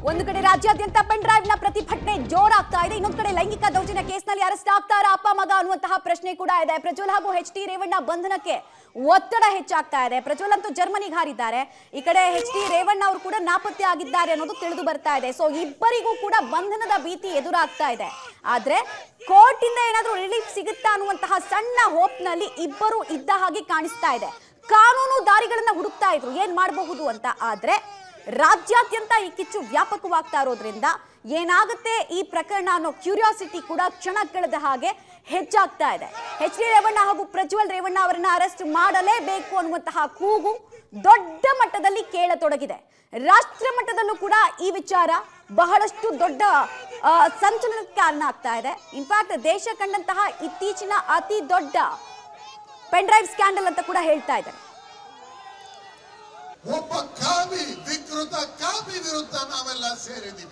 ಒಂದು ಕಡೆ ರಾಜ್ಯಾದ್ಯಂತ ಪೆನ್ ಡ್ರೈವ್ ನ ಪ್ರತಿಭಟನೆ ಜೋರಾಗ್ತಾ ಇದೆ ಇನ್ನೊಂದು ಕಡೆ ಲೈಂಗಿಕ ದೌರ್ಜನ್ಯ ಕೇಸ್ನಲ್ಲಿ ಅರೆಸ್ಟ್ ಆಗ್ತಾರಾ ಅಪ್ಪ ಮಗ ಅನ್ನುವಂತಹ ಪ್ರಶ್ನೆ ಕೂಡ ಇದೆ ಪ್ರಜ್ವಲ್ ಹಾಗೂ ಎಚ್ ಟಿ ರೇವಣ್ಣ ಬಂಧನಕ್ಕೆ ಒತ್ತಡ ಹೆಚ್ಚಾಗ್ತಾ ಇದೆ ಪ್ರಜ್ವಲ್ ಅಂತೂ ಜರ್ಮನಿಗೆ ಹಾರಿದ್ದಾರೆ ಈ ಕಡೆ ಎಚ್ ಟಿ ರೇವಣ್ಣ ಅವರು ಕೂಡ ನಾಪತ್ತೆ ಆಗಿದ್ದಾರೆ ಅನ್ನೋದು ತಿಳಿದು ಬರ್ತಾ ಇದೆ ಸೊ ಇಬ್ಬರಿಗೂ ಕೂಡ ಬಂಧನದ ಭೀತಿ ಎದುರಾಗ್ತಾ ಇದೆ ಆದ್ರೆ ಕೋರ್ಟ್ ಇಂದ ಏನಾದ್ರೂ ರಿಲೀಫ್ ಸಿಗುತ್ತಾ ಅನ್ನುವಂತಹ ಸಣ್ಣ ಹೋಪ್ ನಲ್ಲಿ ಇಬ್ಬರು ಇದ್ದ ಹಾಗೆ ಕಾಣಿಸ್ತಾ ಇದೆ ಕಾನೂನು ದಾರಿಗಳನ್ನ ಹುಡುಕ್ತಾ ಇದ್ರು ಏನ್ ಮಾಡಬಹುದು ಅಂತ ಆದ್ರೆ ರಾಜ್ಯಾದ್ಯಂತ ಈ ಕಿಚ್ಚು ವ್ಯಾಪಕವಾಗ್ತಾ ಇರೋದ್ರಿಂದ ಏನಾಗುತ್ತೆ ಈ ಪ್ರಕರಣ ಅನ್ನೋ ಕ್ಯೂರಿಯಾಸಿಟಿ ಕೂಡ ಕ್ಷಣ ಕಳೆದ ಹಾಗೆ ಹೆಚ್ಚಾಗ್ತಾ ಇದೆ ಎಚ್ ಡಿ ರೇವಣ್ಣ ಹಾಗೂ ಪ್ರಜ್ವಲ್ ರೇವಣ್ಣ ಅವರನ್ನ ಅರೆಸ್ಟ್ ಮಾಡಲೇಬೇಕು ಅನ್ನುವಂತಹ ಕೂಗು ದೊಡ್ಡ ಮಟ್ಟದಲ್ಲಿ ಕೇಳತೊಡಗಿದೆ ರಾಷ್ಟ್ರ ಮಟ್ಟದಲ್ಲೂ ಕೂಡ ಈ ವಿಚಾರ ಬಹಳಷ್ಟು ದೊಡ್ಡ ಆ, ಸಂಚಲನಕ್ಕೆ ಕಾರಣ ಆಗ್ತಾ ಇದೆ ಇನ್ಫ್ಯಾಕ್ಟ್ ದೇಶ ಕಂಡಂತಹ ಇತ್ತೀಚಿನ ಅತಿ ದೊಡ್ಡ ಪೆನ್ ಡ್ರೈವ್ ಸ್ಕ್ಯಾಂಡಲ್ ಅಂತ ಕೂಡ ಹೇಳ್ತಾ ಇದ್ದಾರೆ ಒಬ್ಬ ಕಾವಿ ವಿಕೃತ ಕಾವಿ ವಿರುದ್ಧ ನಾವೆಲ್ಲ ಸೇರಿದ್ದೀವಿ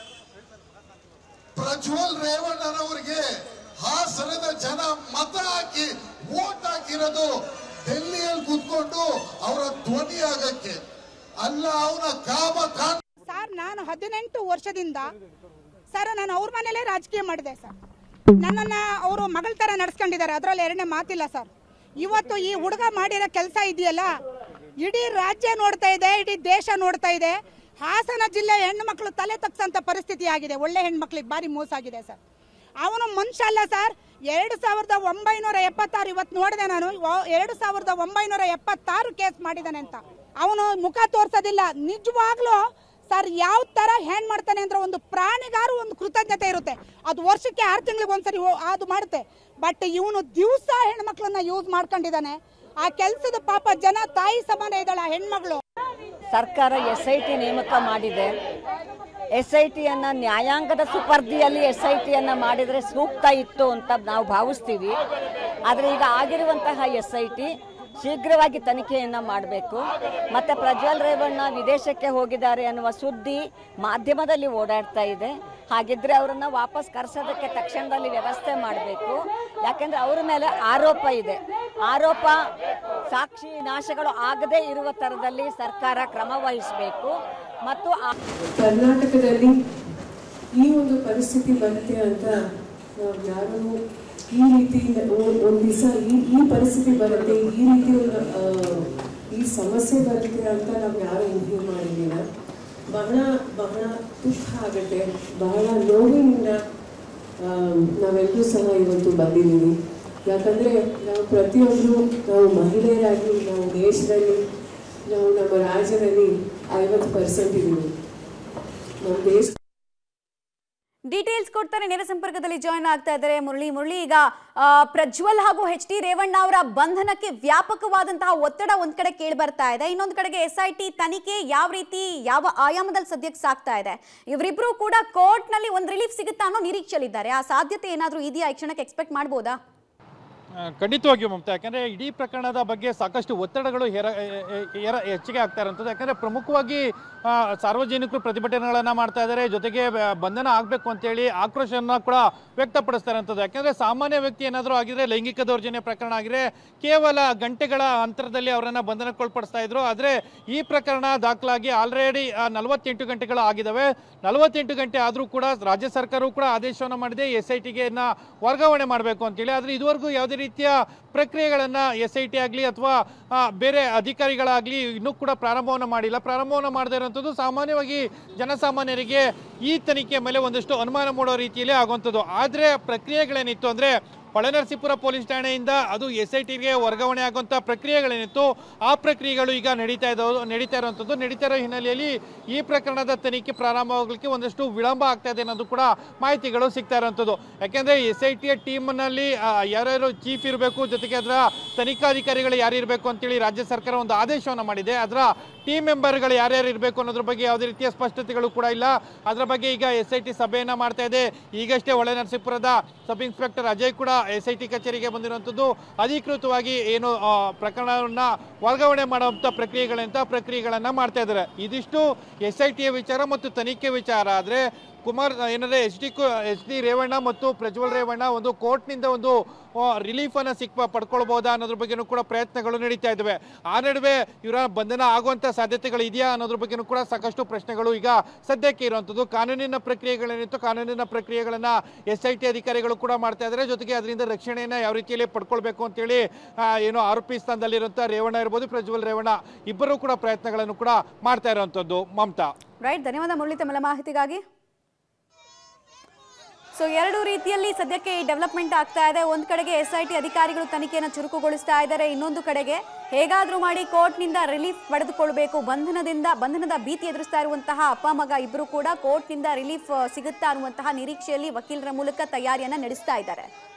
ಪ್ರಜ್ವಲ್ ರೇವಣ್ಣನವರಿಗೆ ಹಾಸನದ ಜನ ಮತ ಹಾಕಿ ವೋಟ್ ಹಾಕಿರೋದು ಡೆಲ್ಲಿಯಲ್ಲಿ ಕೂತ್ಕೊಂಡು ಅವರ ಧ್ವನಿ ಆಗಕ್ಕೆ ಅಲ್ಲ ಅವನ ಕಾಮ ಕಾಂಡ ಸರ್ ನಾನು ಹದಿನೆಂಟು ವರ್ಷದಿಂದ ಸರ್ ನಾನು ಅವ್ರ ಮನೇಲೇ ರಾಜಕೀಯ ಮಾಡಿದೆ ಸರ್ ನನ್ನನ್ನು ಅವರು ಮಗಳ ಥರ ನಡೆಸ್ಕೊಂಡಿದ್ದಾರೆ ಅದರಲ್ಲಿ ಎರಡನೇ ಮಾತಿಲ್ಲ ಸರ್ ಇವತ್ತು ಈ ಹುಡುಗ ಮಾಡಿರೋ ಕೆಲಸ ಇದೆಯಲ್ಲ ಇಡೀ ರಾಜ್ಯ ನೋಡ್ತಾ ಇದೆ ಇಡೀ ದೇಶ ನೋಡ್ತಾ ಇದೆ ಹಾಸನ ಜಿಲ್ಲೆ ಹೆಣ್ಣು ಮಕ್ಕಳು ತಲೆ ತಗ್ಸಂತ ಪರಿಸ್ಥಿತಿ ಆಗಿದೆ ಒಳ್ಳೆ ಹೆಣ್ಮಕ್ಳಿಗೆ ಭಾರಿ ಮೋಸ ಆಗಿದೆ ಸರ್ ಅವನು ಮನುಷ್ಯ ಅಲ್ಲ ಸರ್ ಎರಡು ಸಾವಿರದ ಒಂಬೈನೂರ ಎಪ್ಪತ್ತಾರು ಇವತ್ತು ನೋಡಿದೆ ನಾನು ವ- ಎರಡು ಸಾವಿರದ ಒಂಬೈನೂರ ಎಪ್ಪತ್ತಾರು ಕೇಸ್ ಮಾಡಿದ್ದಾನೆ ಅಂತ ಅವನು ಮುಖ ತೋರ್ಸೋದಿಲ್ಲ ನಿಜವಾಗ್ಲೂ ಸರ್ ಯಾವ ತರ ಹ್ಯಾಂಡ್ ಮಾಡ್ತಾನೆ ಅಂದ್ರೆ ಒಂದು ಪ್ರಾಣಿಗಾರು ಒಂದು ಕೃತಜ್ಞತೆ ಇರುತ್ತೆ ಅದು ವರ್ಷಕ್ಕೆ ಆರು ತಿಂಗಳಿಗೆ ಒಂದ್ಸರಿ ಹೋ- ಅದು ಮಾಡುತ್ತೆ ಬಟ್ ಇವನು ದಿವಸ ಹೆಣ್ಮಕ್ಳನ್ನ ಯೂಸ್ ಮಾಡ್ಕೊಂಡಿದ್ದಾನೆ ಆ ಕೆಲಸದ ಪಾಪ ಜನ ತಾಯಿ ಸಮಾನ ಇದ್ದಾಳೆ ಆ ಹೆಣ್ಮಗಳು ಸರ್ಕಾರ ಎಸ್ ಐ ಟಿ ನೇಮಕ ಮಾಡಿದೆ ಎಸ್ ಐ ಟಿಯನ್ನು ನ್ಯಾಯಾಂಗದ ಸುಪರ್ದಿಯಲ್ಲಿ ಎಸ್ ಐ ಟಿಯನ್ನು ಮಾಡಿದರೆ ಸೂಕ್ತ ಇತ್ತು ಅಂತ ನಾವು ಭಾವಿಸ್ತೀವಿ ಆದರೆ ಈಗ ಆಗಿರುವಂತಹ ಎಸ್ ಐ ಟಿ ಶೀಘ್ರವಾಗಿ ತನಿಖೆಯನ್ನು ಮಾಡಬೇಕು ಮತ್ತು ಪ್ರಜ್ವಲ್ ರೇವಣ್ಣ ವಿದೇಶಕ್ಕೆ ಹೋಗಿದ್ದಾರೆ ಅನ್ನುವ ಸುದ್ದಿ ಮಾಧ್ಯಮದಲ್ಲಿ ಓಡಾಡ್ತಾ ಇದೆ ಹಾಗಿದ್ರೆ ಅವರನ್ನು ವಾಪಸ್ ಕರೆಸೋದಕ್ಕೆ ತಕ್ಷಣದಲ್ಲಿ ವ್ಯವಸ್ಥೆ ಮಾಡಬೇಕು ಯಾಕೆಂದರೆ ಅವರ ಮೇಲೆ ಆರೋಪ ಇದೆ ಆರೋಪ ಸಾಕ್ಷಿ ನಾಶಗಳು ಆಗದೇ ಇರುವ ಥರದಲ್ಲಿ ಸರ್ಕಾರ ಕ್ರಮ ವಹಿಸಬೇಕು ಮತ್ತು ಆ ಕರ್ನಾಟಕದಲ್ಲಿ ಈ ಒಂದು ಪರಿಸ್ಥಿತಿ ಬರುತ್ತೆ ಅಂತ ನಾವು ಯಾರೂ ಈ ರೀತಿ ಒಂದು ದಿವಸ ಈ ಈ ಪರಿಸ್ಥಿತಿ ಬರುತ್ತೆ ಈ ರೀತಿ ಒಂದು ಆ, ಈ ಸಮಸ್ಯೆ ಬರುತ್ತೆ ಅಂತ ನಾವು ಯಾರು ಊಹೆ ಮಾಡಿರಲಿಲ್ಲ ಬಹಳ ಬಹಳ ದುಃಖ ಆಗುತ್ತೆ ಬಹಳ ನೋವಿನಿಂದ ಆ, ನಾವೆಲ್ಲರೂ ಸಹ ಇವತ್ತು ಬಂದಿದ್ದೀವಿ ಯಾಕಂದರೆ ನಾವು ಪ್ರತಿಯೊಬ್ಬರು ನಾವು ಮಹಿಳೆಯರಾಗಿ ನಾವು ದೇಶದಲ್ಲಿ ನಾವು ನಮ್ಮ ರಾಜ್ಯದಲ್ಲಿ ಐವತ್ತು ಪರ್ಸೆಂಟ್ ಇದ್ದೀವಿ ನಮ್ಮ ದೇಶ ಡೀಟೇಲ್ಸ್ ಕೊಡ್ತಾರೆ ನೇರ ಸಂಪರ್ಕದಲ್ಲಿ ಜಾಯ್ನ್ ಆಗ್ತಾ ಇದ್ದಾರೆ ಮುರಳಿ ಮುರಳಿ ಈಗ ಆ, ಪ್ರಜ್ವಲ್ ಹಾಗೂ ಎಚ್ ಡಿ ರೇವಣ್ಣ ಅವರ ಬಂಧನಕ್ಕೆ ವ್ಯಾಪಕವಾದಂತಹ ಒತ್ತಡ ಒಂದ್ ಕಡೆ ಕೇಳಿ ಬರ್ತಾ ಇದೆ ಇನ್ನೊಂದು ಕಡೆಗೆ ಎಸ್ ಐ ಟಿ ತನಿಖೆ ಯಾವ ರೀತಿ ಯಾವ ಆಯಾಮದಲ್ಲಿ ಸದ್ಯಕ್ಕೆ ಸಾಗ್ತಾ ಇದೆ ಇವರಿಬ್ರು ಕೂಡ ಕೋರ್ಟ್ ನಲ್ಲಿ ಒಂದು ರಿಲೀಫ್ ಸಿಗುತ್ತಾ ಅನ್ನೋ ನಿರೀಕ್ಷೆಯಲ್ಲಿದ್ದಾರೆ ಆ ಸಾಧ್ಯತೆ ಏನಾದ್ರೂ ಇದೆಯಾ ಈ ಕ್ಷಣಕ್ಕೆ ಎಕ್ಸ್ಪೆಕ್ಟ್ ಮಾಡ್ಬೋದಾ ಆ, ಖಂಡಿತವಾಗಿಯೂ ಮಮತಾ ಯಾಕಂದರೆ ಇಡೀ ಪ್ರಕರಣದ ಬಗ್ಗೆ ಸಾಕಷ್ಟು ಒತ್ತಡಗಳು ಹೇರ ಏರ ಹೆಚ್ಚಿಗೆ ಆಗ್ತಾ ಇರೋಂಥದ್ದು ಯಾಕಂದರೆ ಪ್ರಮುಖವಾಗಿ ಆ, ಸಾರ್ವಜನಿಕರು ಪ್ರತಿಭಟನೆಗಳನ್ನು ಮಾಡ್ತಾ ಇದ್ದಾರೆ ಜೊತೆಗೆ ಬ- ಬಂಧನ ಆಗಬೇಕು ಅಂತೇಳಿ ಆಕ್ರೋಶವನ್ನು ಕೂಡ ವ್ಯಕ್ತಪಡಿಸ್ತಾ ಇರೋಂಥದ್ದು ಯಾಕಂದರೆ ಸಾಮಾನ್ಯ ವ್ಯಕ್ತಿ ಏನಾದರೂ ಆಗಿದ್ರೆ ಲೈಂಗಿಕ ದೌರ್ಜನ್ಯ ಪ್ರಕರಣ ಆಗಿದ್ರೆ ಕೇವಲ ಗಂಟೆಗಳ ಅಂತರದಲ್ಲಿ ಅವರನ್ನು ಬಂಧನಕ್ಕೊಳಪಡಿಸ್ತಾ ಇದ್ರು ಆದರೆ ಈ ಪ್ರಕರಣ ದಾಖಲಾಗಿ ಆಲ್ರೆಡಿ ನಲವತ್ತೆಂಟು ಗಂಟೆಗಳು ಆಗಿದ್ದಾವೆ ನಲವತ್ತೆಂಟು ಗಂಟೆ ಆದರೂ ಕೂಡ ರಾಜ್ಯ ಸರ್ಕಾರವು ಕೂಡ ಆದೇಶವನ್ನು ಮಾಡಿದೆ ಎಸ್ ಐ ಟಿಗೆ ವರ್ಗಾವಣೆ ಮಾಡಬೇಕು ಅಂತೇಳಿ ಆದರೆ ಇದುವರೆಗೂ ಯಾವುದೇ ರೀತಿಯ ಪ್ರಕ್ರಿಯೆಗಳನ್ನು ಎಸ್ ಐ ಟಿ ಆಗಲಿ ಅಥವಾ ಬೇರೆ ಅಧಿಕಾರಿಗಳಾಗಲಿ ಇನ್ನೂ ಕೂಡ ಪ್ರಾರಂಭವನ್ನು ಮಾಡಿಲ್ಲ ಪ್ರಾರಂಭವನ್ನು ಮಾಡದೇ ಇರುವಂಥದ್ದು ಸಾಮಾನ್ಯವಾಗಿ ಜನಸಾಮಾನ್ಯರಿಗೆ ಈ ತನಿಖೆ ಮೇಲೆ ಒಂದಷ್ಟು ಅನುಮಾನ ಮೂಡೋ ರೀತಿಯಲ್ಲಿ ಆಗುವಂಥದ್ದು ಆದರೆ ಪ್ರಕ್ರಿಯೆಗಳೇನಿತ್ತು ಅಂದರೆ ಹೊಳೆನರಸೀಪುರ ಪೊಲೀಸ್ ಠಾಣೆಯಿಂದ ಅದು ಎಸ್ ಐ ಟಿಗೆ ವರ್ಗಾವಣೆ ಆಗುವಂಥ ಪ್ರಕ್ರಿಯೆಗಳೇನಿತ್ತು ಆ ಪ್ರಕ್ರಿಯೆಗಳು ಈಗ ನಡೀತಾ ಇದ್ದಾವೆ ನಡೀತಾ ಇರುವಂಥದ್ದು ನಡೀತಾ ಇರೋ ಹಿನ್ನೆಲೆಯಲ್ಲಿ ಈ ಪ್ರಕರಣದ ತನಿಖೆ ಪ್ರಾರಂಭವಾಗಲಿಕ್ಕೆ ಒಂದಷ್ಟು ವಿಳಂಬ ಆಗ್ತಾ ಇದೆ ಅನ್ನೋದು ಕೂಡ ಮಾಹಿತಿಗಳು ಸಿಗ್ತಾ ಇರುವಂಥದ್ದು ಯಾಕೆಂದರೆ ಎಸ್ ಐ ಟಿಯ ಟೀಮ್ನಲ್ಲಿ ಯಾರ್ಯಾರು ಚೀಫ್ ಇರಬೇಕು ಜೊತೆಗೆ ಅದರ ತನಿಖಾಧಿಕಾರಿಗಳು ಯಾರು ಇರಬೇಕು ಅಂತೇಳಿ ರಾಜ್ಯ ಸರ್ಕಾರ ಒಂದು ಆದೇಶವನ್ನು ಮಾಡಿದೆ ಅದರ ಟೀಮ್ ಮೆಂಬರ್ಗಳು ಯಾರ್ಯಾರು ಇರಬೇಕು ಅನ್ನೋದ್ರ ಬಗ್ಗೆ ಯಾವುದೇ ರೀತಿಯ ಸ್ಪಷ್ಟತೆಗಳು ಕೂಡ ಇಲ್ಲ ಅದರ ಬಗ್ಗೆ ಈಗ ಎಸ್ ಐ ಟಿ ಸಭೆಯನ್ನು ಮಾಡ್ತಾ ಇದೆ ಈಗಷ್ಟೇ ಹೊಳೆನರಸೀಪುರದ ಸಬ್ ಇನ್ಸ್ಪೆಕ್ಟರ್ ಅಜಯ್ ಕೂಡ ಎಸ್ ಐ ಟಿ ಕಚೇರಿಗೆ ಬಂದಿರುವಂಥದ್ದು ಅಧಿಕೃತವಾಗಿ ಏನು ಆ, ಪ್ರಕರಣವನ್ನ ವರ್ಗಾವಣೆ ಮಾಡುವಂಥ ಪ್ರಕ್ರಿಯೆಗಳಂತ ಪ್ರಕ್ರಿಯೆಗಳನ್ನು ಮಾಡ್ತಾ ಇದ್ದಾರೆ ಇದಿಷ್ಟು ಎಸ್ ಐ ಟಿಯ ವಿಚಾರ ಮತ್ತು ತನಿಖೆ ವಿಚಾರ ಆದರೆ ಕುಮಾರ್ ಏನಂದ್ರೆ H D H D Revanna ಮತ್ತು ಪ್ರಜ್ವಲ್ ರೇವಣ್ಣ ಒಂದು ಕೋರ್ಟ್ನಿಂದ ಒಂದು ರಿಲೀಫ್ ಅನ್ನ ಸಿಕ್ ಪಡ್ಕೊಳ್ಬಹುದಾ ಅನ್ನೋದ್ರ ಬಗ್ಗೆನೂ ಕೂಡ ಪ್ರಯತ್ನಗಳು ನಡೀತಾ ಇದ್ದಾವೆ ಆ ನಡುವೆ ಇವರ ಬಂಧನ ಆಗುವಂತ ಸಾಧ್ಯತೆಗಳು ಇದೆಯಾ ಅನ್ನೋದ್ರ ಬಗ್ಗೆನೂ ಕೂಡ ಸಾಕಷ್ಟು ಪ್ರಶ್ನೆಗಳು ಈಗ ಸದ್ಯಕ್ಕೆ ಇರುವಂಥದ್ದು ಕಾನೂನಿನ ಪ್ರಕ್ರಿಯೆಗಳೇನಿತ್ತು ಕಾನೂನಿನ ಪ್ರಕ್ರಿಯೆಗಳನ್ನ ಎಸ್ ಐ ಟಿ ಅಧಿಕಾರಿಗಳು ಕೂಡ ಮಾಡ್ತಾ ಇದ್ದಾರೆ ಜೊತೆಗೆ ಅದರಿಂದ ರಕ್ಷಣೆಯನ್ನ ಯಾವ ರೀತಿಯಲ್ಲಿ ಪಡ್ಕೊಳ್ಬೇಕು ಅಂತೇಳಿ ಆ, ಏನು ಆರೋಪಿ ಸ್ಥಾನದಲ್ಲಿರುವಂಥ ರೇವಣ್ಣ ಇರ್ಬೋದು ಪ್ರಜ್ವಲ್ ರೇವಣ್ಣ ಇಬ್ಬರು ಕೂಡ ಪ್ರಯತ್ನಗಳನ್ನು ಕೂಡ ಮಾಡ್ತಾ ಇರುವಂಥದ್ದು ಮಮತಾ ರೈಟ್ ಧನ್ಯವಾದ ಮುರಳಿ ತಮ್ಮೆಲ್ಲ ಮಾಹಿತಿಗಾಗಿ ಸೊ ಎರಡು ರೀತಿಯಲ್ಲಿ ಸದ್ಯಕ್ಕೆ ಈ ಡೆವಲಪ್ಮೆಂಟ್ ಆಗ್ತಾ ಇದೆ ಒಂದ್ ಕಡೆಗೆ ಎಸ್ ಐ ಟಿ ಅಧಿಕಾರಿಗಳು ತನಿಖೆಯನ್ನು ಚುರುಕುಗೊಳಿಸ್ತಾ ಇದ್ದಾರೆ ಇನ್ನೊಂದು ಕಡೆಗೆ ಹೇಗಾದ್ರೂ ಮಾಡಿ ಕೋರ್ಟ್ನಿಂದ ರಿಲೀಫ್ ಪಡೆದುಕೊಳ್ಬೇಕು ಬಂಧನದಿಂದ ಬಂಧನದ ಭೀತಿ ಎದುರಿಸ್ತಾ ಇರುವಂತಹ ಅಪ್ಪ ಮಗ ಇಬ್ಬರು ಕೂಡ ಕೋರ್ಟ್ನಿಂದ ರಿಲೀಫ್ ಸಿಗುತ್ತಾ ಅನ್ನುವಂತಹ ನಿರೀಕ್ಷೆಯಲ್ಲಿ ವಕೀಲರ ಮೂಲಕ ತಯಾರಿಯನ್ನ ನಡೆಸ್ತಾ ಇದ್ದಾರೆ